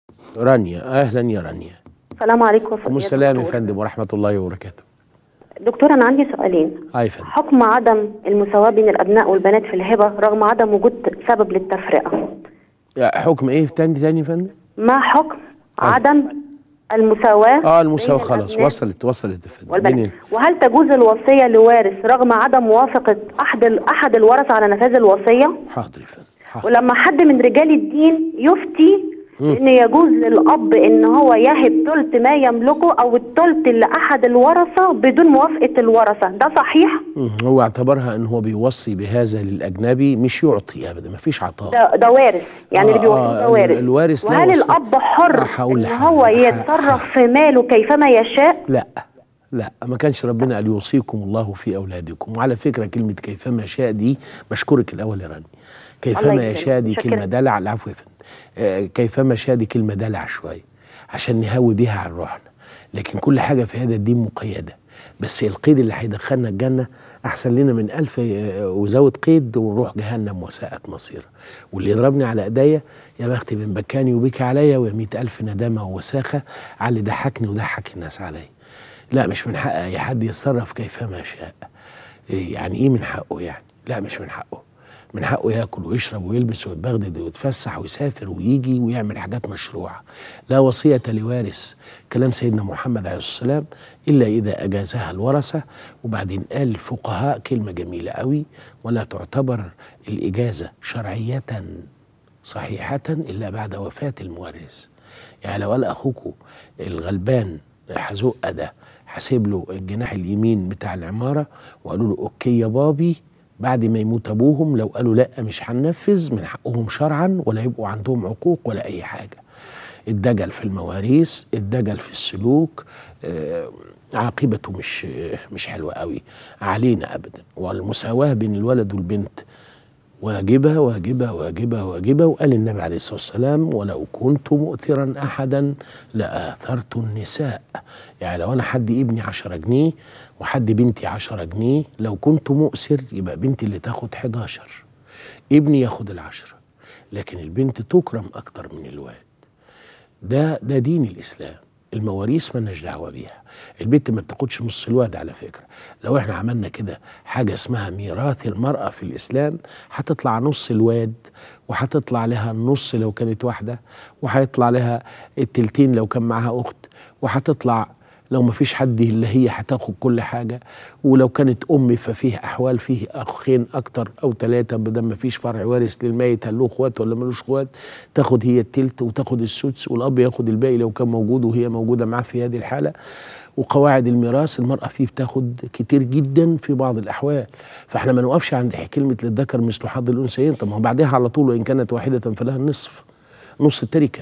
رانيا اهلا يا رانيا السلام عليكم ام فضيلة السلام يا الدكتور. فندم ورحمه الله وبركاته دكتور انا عندي سؤالين هاي فندم حكم عدم المساواة بين الابناء والبنات في الهبة رغم عدم وجود سبب للتفرقة يا حكم ايه تاني تاني يا فندم ما حكم عدم المساواة اه المساواه بين خلاص الأبناء وصلت وصلت يا فندم والبنات بين- وهل تجوز الوصية لوارث رغم عدم موافقة احد ال- احد الورثة على نفاذ الوصية حاضر يا فندم حاضر. ولما حد من رجال الدين يفتي ان يجوز للاب ان هو يهب ثلث ما يملكه او الثلث لاحد الورثه بدون موافقه الورثه ده صحيح مم. هو اعتبرها ان هو بيوصي بهذا للاجنبي مش يعطي ابدا ما فيش عطاء ده ده وارث يعني اللي آه، بيوصيه آه، ده وارث الوارث لا وهل وصي- الاب حر آه، هقول ان لحضرتك. هو ه- يتصرف في ماله كيفما يشاء لا لا ما كانش ربنا قال يوصيكم الله في اولادكم وعلى فكره كلمه كيفما شاء دي بشكرك الاول يا راني الله كيفما يكرمك. يشاء دي متشكرة. كلمه دلع العفو يا فندم آه، كيفما شاء دي كلمه دلع شويه عشان نهوي بيها عن روحنا لكن كل حاجه في هذا الدين مقيده بس القيد اللي هيدخلنا الجنه احسن لنا من ألف آه، وزود قيد ونروح جهنم وساءت مصيره واللي يضربني على ايديا يا بخت بن بكاني وبكى عليا ويا مئة ألف ندامة ووساخة على اللي ضحكني وضحك الناس عليا لا مش من حق اي حد يتصرف كيفما شاء إيه يعني ايه من حقه يعني لا مش من حقه من حقه ياكل ويشرب ويلبس ويتبغدد ويتفسح ويسافر ويجي ويعمل حاجات مشروعه لا وصيه لوارث كلام سيدنا محمد عليه الصلاه والسلام الا اذا اجازها الورثه وبعدين قال الفقهاء كلمه جميله قوي ولا تعتبر الاجازه شرعيه صحيحه الا بعد وفاه المورث يعني لو قال اخوكوا الغلبان حزق ده حاسب له الجناح اليمين بتاع العماره وقالوا له اوكي يا بابي بعد ما يموت ابوهم لو قالوا لا مش هننفذ من حقهم شرعا ولا يبقوا عندهم عقوق ولا اي حاجه الدجل في المواريث الدجل في السلوك آه، عاقبته مش مش حلوه قوي علينا ابدا والمساواه بين الولد والبنت واجبة واجبة واجبة واجبة وقال النبي عليه الصلاة والسلام ولو كنت مؤثرا أحدا لآثرت النساء يعني لو أنا حد ابني عشرة جنيه وحد بنتي عشرة جنيه لو كنت مؤثر يبقى بنتي اللي تاخد 11 ابني ياخد العشرة لكن البنت تكرم أكتر من الواد ده ده دين الاسلام المواريث مالناش دعوه بيها البنت ما بتاخدش نص الواد على فكره لو احنا عملنا كده حاجه اسمها ميراث المراه في الاسلام هتطلع نص الواد وهتطلع لها النص لو كانت واحده وهيطلع لها التلتين لو كان معاها اخت وهتطلع لو ما فيش حد الا هي هتاخد كل حاجه ولو كانت ام ففيه احوال فيه اخين اكتر او ثلاثه بدل ما فيش فرع وارث للميت هل له اخوات ولا ملوش اخوات تاخد هي التلت وتاخد السدس والاب ياخد الباقي لو كان موجود وهي موجوده معاه في هذه الحاله وقواعد الميراث المرأة فيه بتاخد كتير جدا في بعض الأحوال فاحنا ما نوقفش عند كلمة للذكر مثل حظ الأنثيين طب ما هو بعدها على طول وإن كانت واحدة فلها النصف نص التركة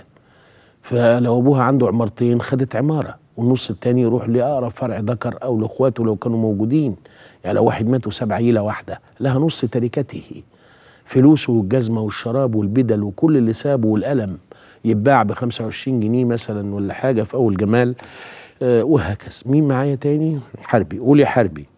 فلو ابوها عنده عمارتين خدت عماره والنص التاني يروح لاقرب فرع ذكر او لاخواته لو كانوا موجودين يعني لو واحد مات وساب عيله واحده لها نص تركته فلوسه والجزمه والشراب والبدل وكل اللي سابه والقلم يتباع ب 25 جنيه مثلا ولا حاجه في اول جمال آه وهكذا مين معايا تاني حربي قول يا حربي